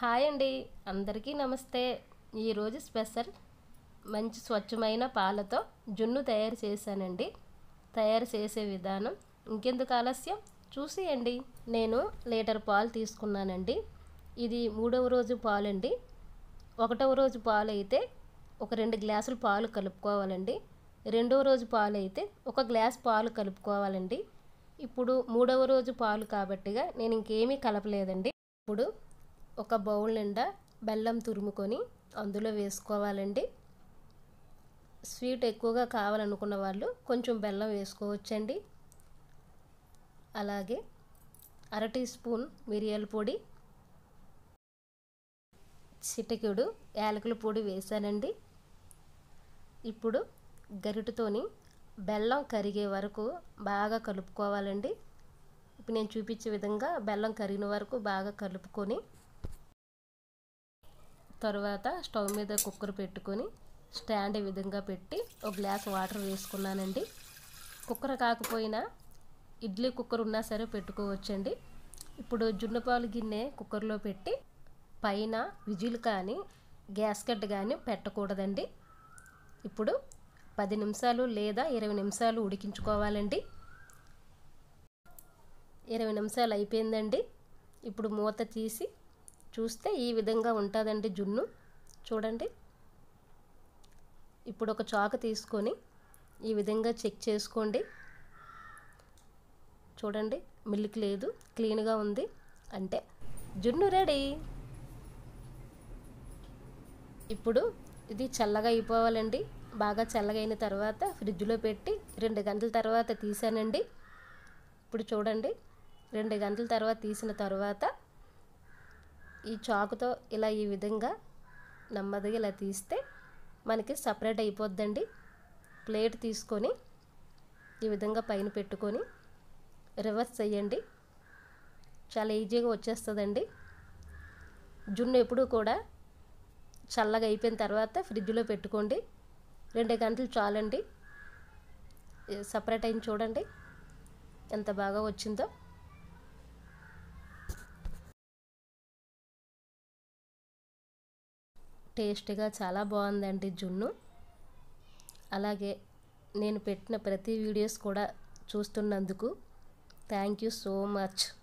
hi అండి అందరికీ నమస్తే ఈరోజు స్పెషల్ మంచి స్వచ్ఛమైన పాలతో జున్ను తయారు చేశానండి తయారు చేసే విధానం ఇంకెందుకు ఆలస్యం చూసేయండి నేను లీటర్ పాలు తీసుకున్నానండి ఇది మూడవ రోజు పాలండి ఒకటవ రోజు పాలు అయితే ఒక రెండు గ్లాసులు పాలు కలుపుకోవాలండి రెండవ రోజు పాలు అయితే ఒక గ్లాస్ పాలు కలుపుకోవాలండి ఇప్పుడు మూడవ రోజు పాలు కాబట్టిగా నేను ఇంకేమీ కలపలేదండి ఇప్పుడు ఒక బౌల్ నిండా బెల్లం తురుముకొని అందులో వేసుకోవాలండి స్వీట్ ఎక్కువగా కావాలనుకున్న వాళ్ళు కొంచెం బెల్లం వేసుకోవచ్చండి అలాగే అర టీ స్పూన్ మిరియాల పొడి చిటికెడు యాలకుల పొడి వేసానండి ఇప్పుడు గరిటతోని బెల్లం కరిగే వరకు బాగా కలుపుకోవాలండి ఇప్పుడు నేను చూపించే విధంగా బెల్లం కరిగిన వరకు బాగా కలుపుకొని తర్వాత స్టవ్ మీద కుక్కర్ పెట్టుకొని స్టాండ్ ఈ విధంగా పెట్టి ఒక గ్లాస్ వాటర్ వేసుకున్నానండి కుక్కర్ కాకపోయినా ఇడ్లీ కుక్కర్ ఉన్నా సరే పెట్టుకోవచ్చండి ఇప్పుడు జున్నపాలు గిన్నె కుక్కర్లో పెట్టి పైన విజిల్ కానీ గ్యాస్ కట్ కానీ పెట్టకూడదండి ఇప్పుడు పది నిమిషాలు లేదా ఇరవై నిమిషాలు ఉడికించుకోవాలండి ఇరవై నిమిషాలు అయిపోయిందండి ఇప్పుడు మూత తీసి చూస్తే ఈ విధంగా ఉంటుందండి జున్ను చూడండి ఇప్పుడు ఒక చాకు తీసుకొని ఈ విధంగా చెక్ చేసుకోండి చూడండి మిల్క్ లేదు క్లీన్గా ఉంది అంటే జున్ను రెడీ ఇప్పుడు ఇది చల్లగా అయిపోవాలండి బాగా చల్లగైన తర్వాత ఫ్రిడ్జ్లో పెట్టి రెండు గంటల తర్వాత తీసానండి ఇప్పుడు చూడండి రెండు గంటల తర్వాత తీసిన తర్వాత ఈ చాకుతో ఇలా ఈ విధంగా నెమ్మదిగా ఇలా తీస్తే మనకి సపరేట్ అయిపోద్దండి ప్లేట్ తీసుకొని ఈ విధంగా పైన పెట్టుకొని రివర్స్ చేయండి చాలా ఈజీగా వచ్చేస్తుందండి జున్ను ఎప్పుడు కూడా చల్లగా అయిపోయిన తర్వాత ఫ్రిడ్జ్లో పెట్టుకోండి రెండు గంటలు చాలండి సపరేట్ అయింది చూడండి ఎంత బాగా వచ్చిందో టేస్ట్గా చాలా బాగుందండి జున్ను అలాగే నేను పెట్టిన ప్రతి వీడియోస్ కూడా చూస్తున్నందుకు థ్యాంక్ యూ సో మచ్